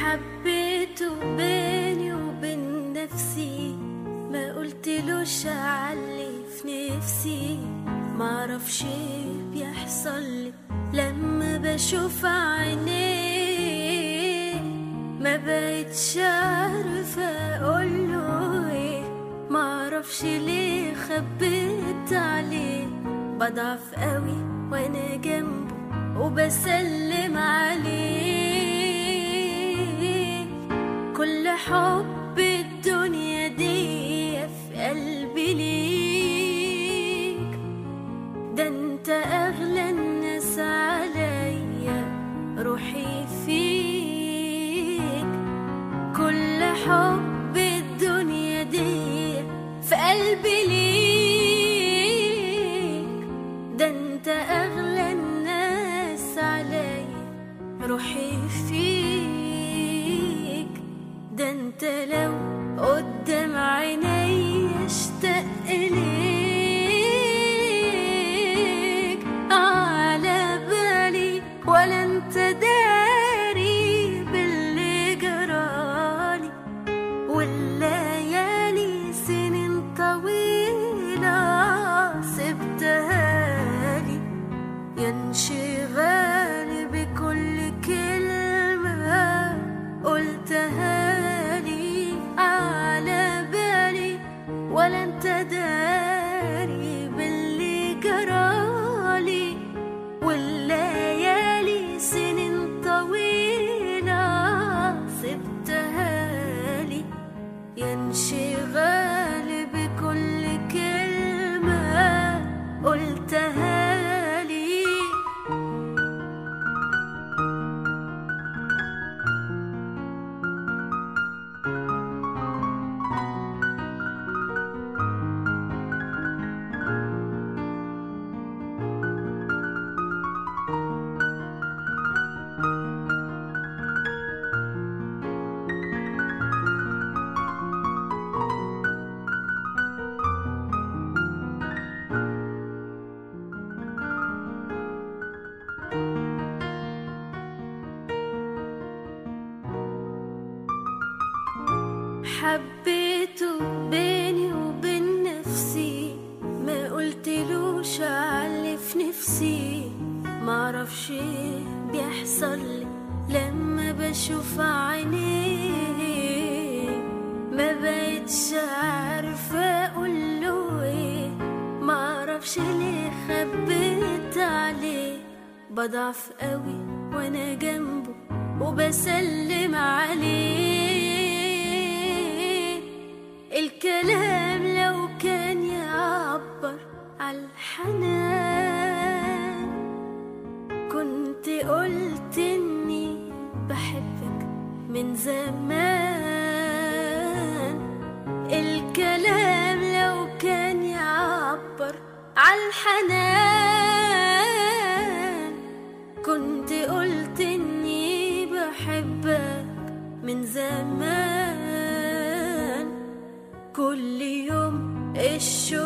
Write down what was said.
حبيته بيني وبين نفسي ما قلتلوش علي في نفسي معرفش ايه بيحصل لي لما بشوف عينيه ما بقتش عارفة اقوله ايه معرفش ليه خبيت عليه بضعف قوي وانا جنبه وبسلم عليه كل حب الدنيا دي في قلبي ليك ده انت اغلى الناس عليا روحي فيك كل حب الدنيا دي في قلبي ليك ده انت اغلى الناس عليا روحي فيك ده انت لو قدام عيني اشتاق ليك على بالي ولا انت داري باللي جرالي والليالي سنين طويلة سبتها لي يا انشغالي بكل كلمة قلتها لي على بالي ولا انت داري باللي جرالي والليالي سنين طويلة سبتها لي يا انشغالي بكل كلمة قلتها لي حبيته بيني وبين نفسي ما قلتلوش علي في نفسي معرفش ايه بيحصل لي لما بشوف عينيه ما بقتش عارفة اقوله ايه معرفش ليه خبيت عليه بضعف قوي وانا جنبه وبسلم عليه الكلام لو كان يعبر عالحنان كنت قلت اني بحبك من زمان الكلام لو كان يعبر عالحنان كنت قلت اني بحبك من زمان كل يوم الشوق